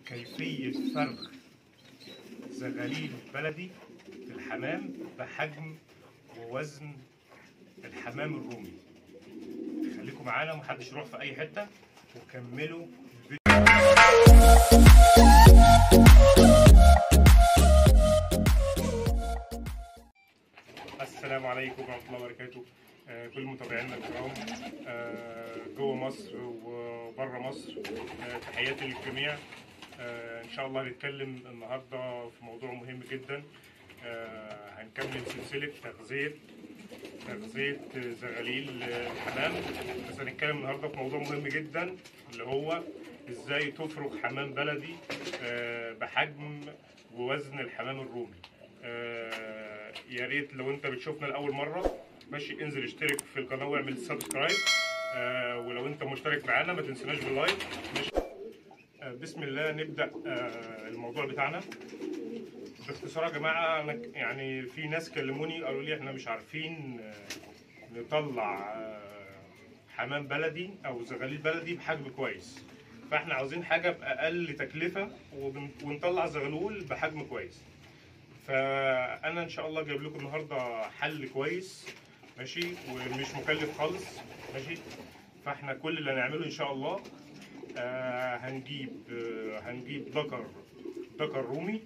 كيفية فرخ زغاليل بلدي في الحمام بحجم ووزن الحمام الرومي خليكم معانا ومحدش يروح في أي حتة وكملوا السلام عليكم ورحمة الله وبركاته آه، كل متابعينا الكرام آه، جوه مصر وبره مصر آه، تحياتي للجميع آه، ان شاء الله هنتكلم النهارده في موضوع مهم جدا آه، هنكمل سلسله تغذيه تغذيه زغاليل الحمام بس هنتكلم النهارده في موضوع مهم جدا اللي هو ازاي تفرخ حمام بلدي آه، بحجم ووزن الحمام الرومي آه، يا ريت لو انت بتشوفنا لاول مره ماشي انزل اشترك في القناه واعمل سبسكرايب آه، ولو انت مشترك معانا ما تنسناش باللايك ماشي آه، بسم الله نبدا آه، الموضوع بتاعنا باختصار يا جماعه انا ك- يعني في ناس كلموني قالوا لي احنا مش عارفين آه، نطلع آه، حمام بلدي او زغاليل بلدي بحجم كويس فاحنا عاوزين حاجه باقل تكلفه وبن- ونطلع زغلول بحجم كويس فانا ان شاء الله جايب لكم النهارده حل كويس ماشي ومش مكلف خالص ماشي فاحنا كل اللي هنعمله ان شاء الله آه هنجيب آه هنجيب ذكر ذكر رومي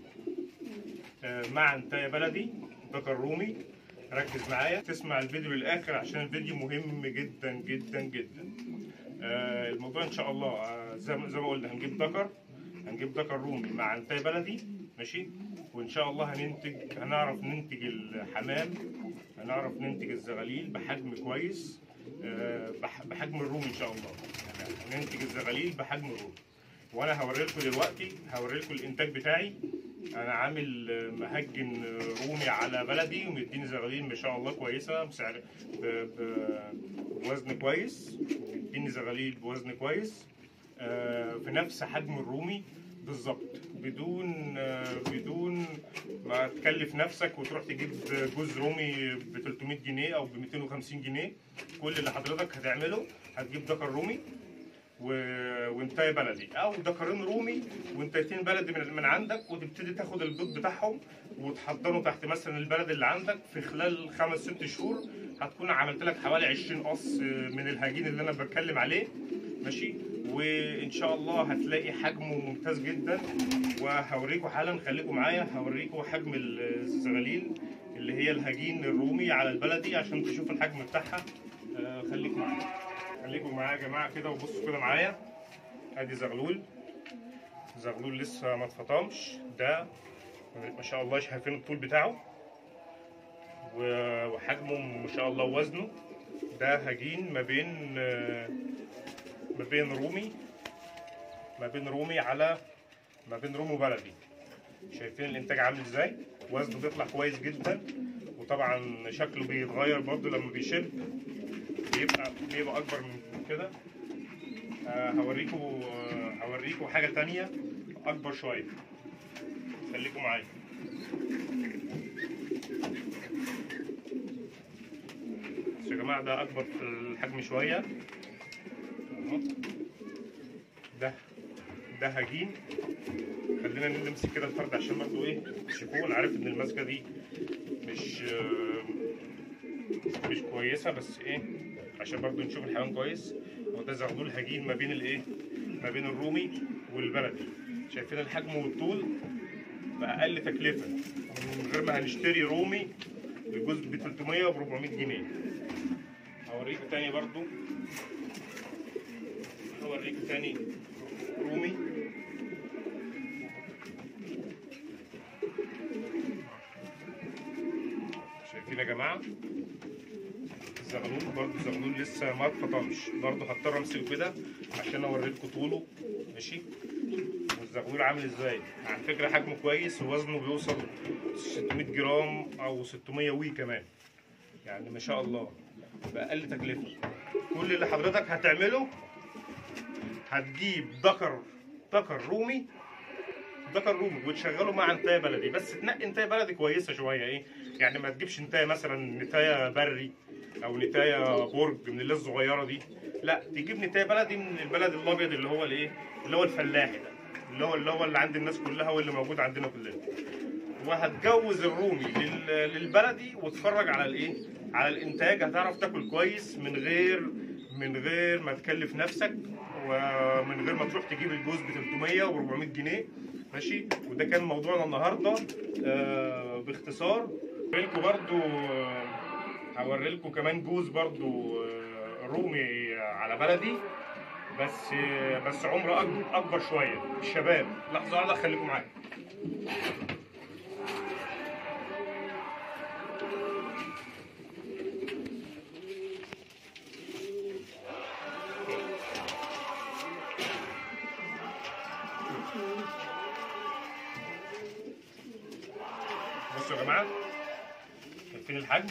آه مع انتايه بلدي ذكر رومي ركز معايا تسمع الفيديو للاخر عشان الفيديو مهم جدا جدا جدا آه الموضوع ان شاء الله آه زي ما زي ما قلنا هنجيب ذكر هنجيب ذكر رومي مع انتايه بلدي ماشي وان شاء الله هننتج هنعرف ننتج الحمام هنعرف ننتج الزغاليل بحجم كويس آه، بح- بحجم الرومي ان شاء الله يعني هننتج الزغاليل بحجم الرومي وانا هوري لكم دلوقتي هوري لكم الانتاج بتاعي انا عامل آه، مهجن آه، رومي على بلدي ومديني زغاليل ما شاء الله كويسه بسعر ب- ب- بوزن كويس مديني زغاليل بوزن كويس آه، في نفس حجم الرومي بالظبط بدون آه، بدون ما تكلف نفسك وتروح تجيب جوز رومي ب 300 جنيه او ب 250 جنيه كل اللي حضرتك هتعمله هتجيب ذكر رومي و... وانتايه بلدي او ذكرين رومي وانتايتين بلدي من, من عندك وتبتدي تاخد البيض بتاعهم وتحضره تحت مثلا البلد اللي عندك في خلال خمس ست شهور هتكون عملت لك حوالي 20 قص من الهجين اللي انا بتكلم عليه ماشي وان شاء الله هتلاقي حجمه ممتاز جدا وهوريكم حالا خليكم معايا هوريكم حجم الزغاليل اللي هي الهجين الرومي على البلدي عشان تشوفوا الحجم بتاعها آه، خليكم معايا خليكم معايا يا جماعه كده وبصوا كده معايا ادي زغلول زغلول لسه ما اتفطمش ده ما شاء الله شايفين الطول بتاعه و- وحجمه ما شاء الله وزنه ده هجين ما بين آه، ما بين رومي ما بين رومي على ما بين رومي وبلدي شايفين الانتاج عامل ازاي وزنه بيطلع كويس جدا وطبعا شكله بيتغير برضو لما بيشد بيبقى بيبقى اكبر من كده آه، هوريكم آه، هوريكم حاجه تانية اكبر شويه خليكم معايا بس يا جماعه ده اكبر في الحجم شويه أهو. ده ده هجين خلينا نمسك كده الفرد عشان برضه ايه تشوفوه انا عارف ان المسكه دي مش آه، مش كويسه بس ايه عشان برضه نشوف الحيوان كويس هو ده زغلول هجين ما بين الايه ما بين الرومي والبلدي شايفين الحجم والطول باقل تكلفه من غير ما هنشتري رومي الجزء ب 300 و 400 جنيه هوريكم تاني برضو هوريكم تاني رومي شايفين يا جماعه الزغلول برضو الزغلول لسه ما اتفطمش برضو هضطر امسكه كده عشان اوريلكم طوله ماشي والزغلول عامل ازاي على فكره حجمه كويس ووزنه بيوصل 600 جرام او 600 وي كمان يعني ما شاء الله باقل تكلفه كل اللي حضرتك هتعمله هتجيب ذكر ذكر رومي ذكر رومي وتشغله مع انتايه بلدي بس تنقي انتايه بلدي كويسه شويه ايه يعني ما تجيبش انتايه مثلا نتايه بري او نتايه برج من اللي الصغيره دي لا تجيب نتايه بلدي من البلد الابيض اللي هو الايه اللي هو الفلاحي ده اللي هو اللي هو اللي عند الناس كلها واللي موجود عندنا كلنا وهتجوز الرومي لل- للبلدي واتفرج على الايه على الانتاج هتعرف تاكل كويس من غير من غير ما تكلف نفسك ومن غير ما تروح تجيب الجوز ب 300 و 400 جنيه ماشي وده كان موضوعنا النهارده آه باختصار لكم برضو آه، هوري لكم كمان جوز برضو آه، رومي على بلدي بس آه، بس عمره أك- اكبر شويه الشباب لحظه واحده خليكم معايا بصوا يا جماعه شايفين الحجم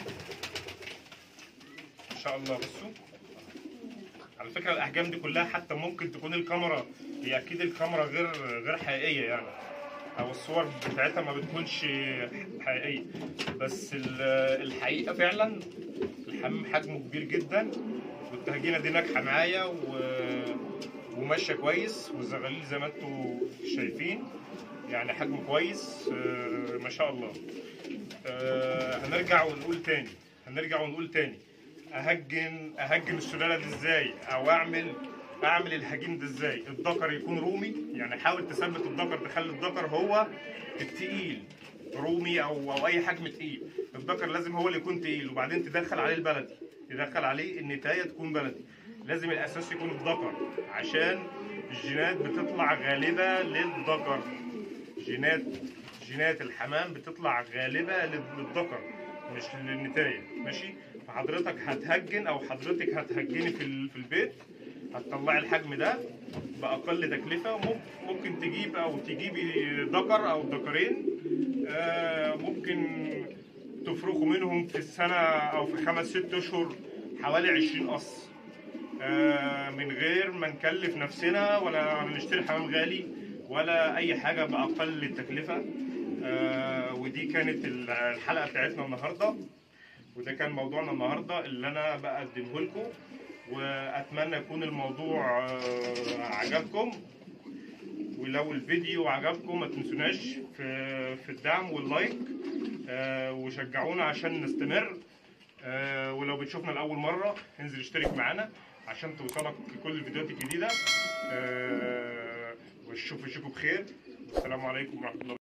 ما شاء الله بصوا على فكره الاحجام دي كلها حتى ممكن تكون الكاميرا هي اكيد الكاميرا غير غير حقيقيه يعني او الصور بتاعتها ما بتكونش حقيقيه بس ال- الحقيقه فعلا الحمام حجمه كبير جدا والتهجينه دي ناجحه معايا و... وماشيه كويس والزغاليل زي ما انتم شايفين يعني حجمه كويس آه، ما شاء الله آه، هنرجع ونقول تاني هنرجع ونقول تاني اهجن اهجن السلاله دي ازاي او اعمل اعمل الهجين ده ازاي الذكر يكون رومي يعني حاول تثبت الذكر تخلي الذكر هو التقيل رومي او او اي حجم تقيل الذكر لازم هو اللي يكون تقيل وبعدين تدخل عليه البلدي تدخل عليه النتايه تكون بلدي لازم الاساس يكون الذكر عشان الجينات بتطلع غالبه للذكر جينات جينات الحمام بتطلع غالبة للذكر مش للنتاية ماشي فحضرتك هتهجن او حضرتك هتهجني في ال- في البيت هتطلعي الحجم ده باقل تكلفه ممكن ممكن تجيب او تجيبي ذكر او ذكرين آه، ممكن تفرخوا منهم في السنه او في خمس ست اشهر حوالي 20 قص آه، من غير ما نكلف نفسنا ولا نشتري حمام غالي ولا اي حاجه باقل التكلفه آه، ودي كانت ال- الحلقه بتاعتنا النهارده وده كان موضوعنا النهارده اللي انا بقدمه لكم واتمنى يكون الموضوع آه، عجبكم ولو الفيديو عجبكم ما تنسوناش في في الدعم واللايك آه، وشجعونا عشان نستمر آه، ولو بتشوفنا لاول مره انزل اشترك معانا عشان توصلك كل الفيديوهات الجديده آه، واشوف اشوفكم بخير السلام عليكم ورحمه الله